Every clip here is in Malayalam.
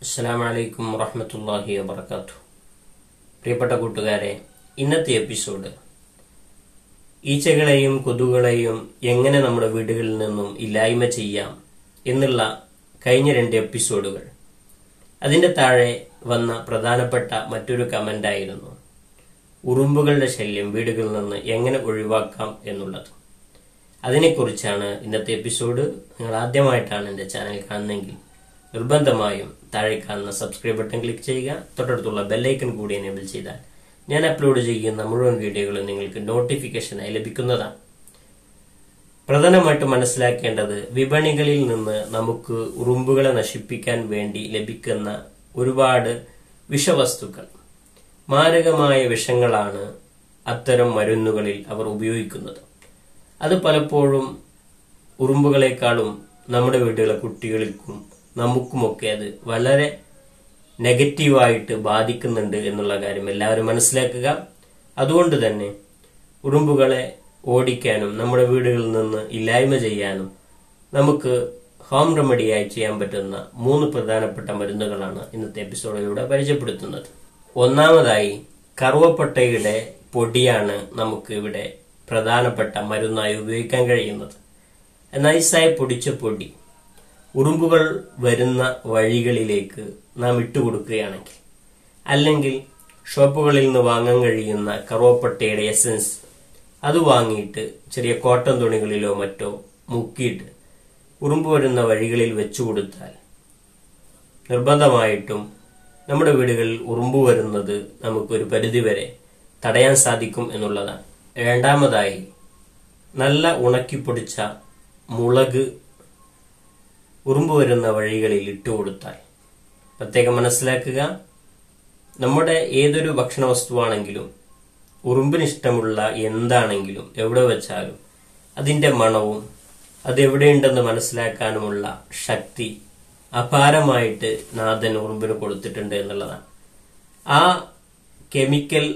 അസ്സാം വലൈക്കും വറഹമത്തല്ലാഹി വബർക്കാത്തു പ്രിയപ്പെട്ട കൂട്ടുകാരെ ഇന്നത്തെ എപ്പിസോഡ് ഈച്ചകളെയും കൊതുകുകളെയും എങ്ങനെ നമ്മുടെ വീടുകളിൽ നിന്നും ഇല്ലായ്മ ചെയ്യാം എന്നുള്ള കഴിഞ്ഞ രണ്ട് എപ്പിസോഡുകൾ അതിന്റെ താഴെ വന്ന പ്രധാനപ്പെട്ട മറ്റൊരു കമന്റായിരുന്നു ഉറുമ്പുകളുടെ ശല്യം വീടുകളിൽ നിന്ന് എങ്ങനെ ഒഴിവാക്കാം എന്നുള്ളത് അതിനെക്കുറിച്ചാണ് ഇന്നത്തെ എപ്പിസോഡ് നിങ്ങൾ ആദ്യമായിട്ടാണ് എൻ്റെ ചാനൽ കാണുന്നതെങ്കിൽ നിർബന്ധമായും താഴെ കാണുന്ന സബ്സ്ക്രൈബ് ബട്ടൺ ക്ലിക്ക് ചെയ്യുക തൊട്ടടുത്തുള്ള ബെല്ലൈക്കൺ കൂടി എനേബിൾ ചെയ്താൽ ഞാൻ അപ്ലോഡ് ചെയ്യുന്ന മുഴുവൻ വീഡിയോകളും നിങ്ങൾക്ക് നോട്ടിഫിക്കേഷനായി ലഭിക്കുന്നതാണ് പ്രധാനമായിട്ട് മനസ്സിലാക്കേണ്ടത് വിപണികളിൽ നിന്ന് നമുക്ക് ഉറുമ്പുകളെ നശിപ്പിക്കാൻ വേണ്ടി ലഭിക്കുന്ന ഒരുപാട് വിഷവസ്തുക്കൾ മാരകമായ വിഷങ്ങളാണ് അത്തരം മരുന്നുകളിൽ അവർ ഉപയോഗിക്കുന്നത് അത് പലപ്പോഴും ഉറുമ്പുകളെക്കാളും നമ്മുടെ വീടുകളെ കുട്ടികൾക്കും നമുക്കുമൊക്കെ അത് വളരെ നെഗറ്റീവായിട്ട് ബാധിക്കുന്നുണ്ട് എന്നുള്ള കാര്യം എല്ലാവരും മനസ്സിലാക്കുക അതുകൊണ്ട് തന്നെ ഉറുമ്പുകളെ ഓടിക്കാനും നമ്മുടെ വീടുകളിൽ നിന്ന് ഇല്ലായ്മ ചെയ്യാനും നമുക്ക് ഹോം റെമഡിയായി ചെയ്യാൻ പറ്റുന്ന മൂന്ന് പ്രധാനപ്പെട്ട മരുന്നുകളാണ് ഇന്നത്തെ എപ്പിസോഡിലൂടെ പരിചയപ്പെടുത്തുന്നത് ഒന്നാമതായി കറുവപ്പട്ടയുടെ പൊടിയാണ് നമുക്ക് ഇവിടെ പ്രധാനപ്പെട്ട മരുന്നായി ഉപയോഗിക്കാൻ കഴിയുന്നത് നൈസായി പൊടിച്ച പൊടി ഉറുമ്പുകൾ വരുന്ന വഴികളിലേക്ക് നാം ഇട്ടുകൊടുക്കുകയാണെങ്കിൽ അല്ലെങ്കിൽ ഷോപ്പുകളിൽ നിന്ന് വാങ്ങാൻ കഴിയുന്ന കറുവപ്പട്ടയുടെ എസൻസ് അത് വാങ്ങിയിട്ട് ചെറിയ കോട്ടൺ തുണികളിലോ മറ്റോ മുക്കിയിട്ട് ഉറുമ്പ് വരുന്ന വഴികളിൽ വെച്ചു കൊടുത്താൽ നിർബന്ധമായിട്ടും നമ്മുടെ വീടുകളിൽ ഉറുമ്പ് വരുന്നത് നമുക്കൊരു പരിധിവരെ തടയാൻ സാധിക്കും എന്നുള്ളതാണ് രണ്ടാമതായി നല്ല ഉണക്കിപ്പൊടിച്ച മുളക് ഉറുമ്പ് വരുന്ന വഴികളിൽ ഇട്ടുകൊടുത്താൽ പ്രത്യേകം മനസ്സിലാക്കുക നമ്മുടെ ഏതൊരു ഭക്ഷണ വസ്തുവാണെങ്കിലും ഉറുമ്പിന് ഇഷ്ടമുള്ള എന്താണെങ്കിലും എവിടെ വെച്ചാലും അതിന്റെ മണവും അത് എവിടെയുണ്ടെന്ന് മനസ്സിലാക്കാനുമുള്ള ശക്തി അപാരമായിട്ട് നാഥൻ ഉറുമ്പിന് കൊടുത്തിട്ടുണ്ട് എന്നുള്ളതാണ് ആ കെമിക്കൽ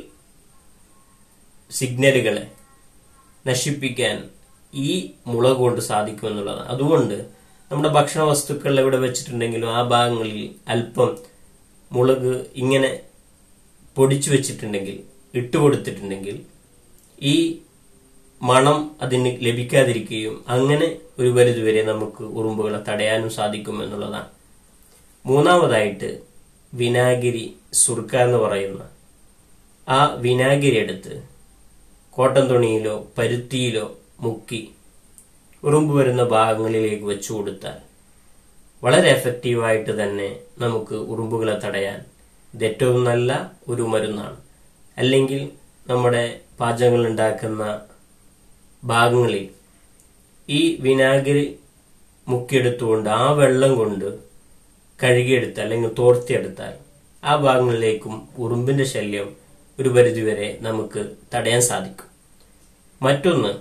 സിഗ്നലുകളെ നശിപ്പിക്കാൻ ഈ മുളക് കൊണ്ട് സാധിക്കുമെന്നുള്ളതാണ് അതുകൊണ്ട് നമ്മുടെ ഭക്ഷണ വസ്തുക്കൾ എവിടെ വെച്ചിട്ടുണ്ടെങ്കിലും ആ ഭാഗങ്ങളിൽ അല്പം മുളക് ഇങ്ങനെ പൊടിച്ചു വെച്ചിട്ടുണ്ടെങ്കിൽ ഇട്ടുകൊടുത്തിട്ടുണ്ടെങ്കിൽ ഈ മണം അതിന് ലഭിക്കാതിരിക്കുകയും അങ്ങനെ ഒരു പരിധിവരെ നമുക്ക് ഉറുമ്പുകളെ തടയാനും സാധിക്കും എന്നുള്ളതാണ് മൂന്നാമതായിട്ട് വിനാഗിരി സുർക്ക എന്ന് പറയുന്ന ആ വിനാഗിരി എടുത്ത് കോട്ടൺ തുണിയിലോ പരുത്തിയിലോ മുക്കി ഉറുമ്പ് വരുന്ന ഭാഗങ്ങളിലേക്ക് വെച്ചു കൊടുത്താൽ വളരെ എഫക്റ്റീവായിട്ട് തന്നെ നമുക്ക് ഉറുമ്പുകളെ തടയാൻ ഇത് ഏറ്റവും നല്ല ഒരു മരുന്നാണ് അല്ലെങ്കിൽ നമ്മുടെ പാചകങ്ങൾ ഉണ്ടാക്കുന്ന ഭാഗങ്ങളിൽ ഈ വിനാഗിരി മുക്കിയെടുത്തുകൊണ്ട് ആ വെള്ളം കൊണ്ട് കഴുകിയെടുത്താൽ അല്ലെങ്കിൽ തോർത്തിയെടുത്താൽ ആ ഭാഗങ്ങളിലേക്കും ഉറുമ്പിന്റെ ശല്യം ഒരു പരിധിവരെ നമുക്ക് തടയാൻ സാധിക്കും മറ്റൊന്ന്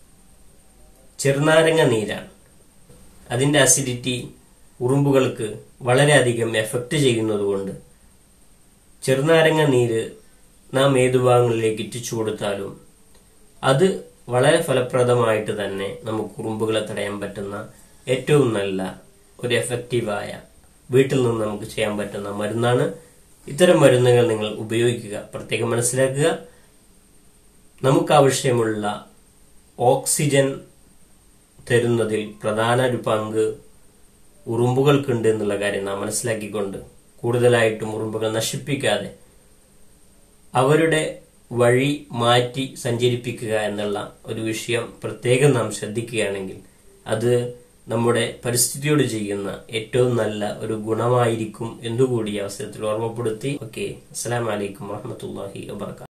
ചെറുനാരങ്ങ നീരാണ് അതിന്റെ അസിഡിറ്റി ഉറുമ്പുകൾക്ക് വളരെയധികം എഫക്റ്റ് ചെയ്യുന്നതുകൊണ്ട് ചെറുനാരങ്ങ നീര് നാം ഏതു ഭാഗങ്ങളിലേക്ക് ഇറ്റിച്ചു കൊടുത്താലും അത് വളരെ ഫലപ്രദമായിട്ട് തന്നെ നമുക്ക് ഉറുമ്പുകളെ തടയാൻ പറ്റുന്ന ഏറ്റവും നല്ല ഒരു എഫക്റ്റീവായ വീട്ടിൽ നിന്ന് നമുക്ക് ചെയ്യാൻ പറ്റുന്ന മരുന്നാണ് ഇത്തരം മരുന്നുകൾ നിങ്ങൾ ഉപയോഗിക്കുക പ്രത്യേകം മനസ്സിലാക്കുക നമുക്ക് ആവശ്യമുള്ള ഓക്സിജൻ തരുന്നതിൽ പ്രധാന ഒരു പങ്ക് ഉറുമ്പുകൾക്കുണ്ട് എന്നുള്ള കാര്യം നാം മനസ്സിലാക്കിക്കൊണ്ട് കൂടുതലായിട്ടും ഉറുമ്പുകൾ നശിപ്പിക്കാതെ അവരുടെ വഴി മാറ്റി സഞ്ചരിപ്പിക്കുക എന്നുള്ള ഒരു വിഷയം പ്രത്യേകം നാം ശ്രദ്ധിക്കുകയാണെങ്കിൽ അത് നമ്മുടെ പരിസ്ഥിതിയോട് ചെയ്യുന്ന ഏറ്റവും നല്ല ഒരു ഗുണമായിരിക്കും എന്നുകൂടി അവസരത്തിൽ ഓർമ്മപ്പെടുത്തി ഓക്കെ അസ്സാം വലൈക്കും വാഹമത്തല്ലാഹി വാബർക്കാത്തു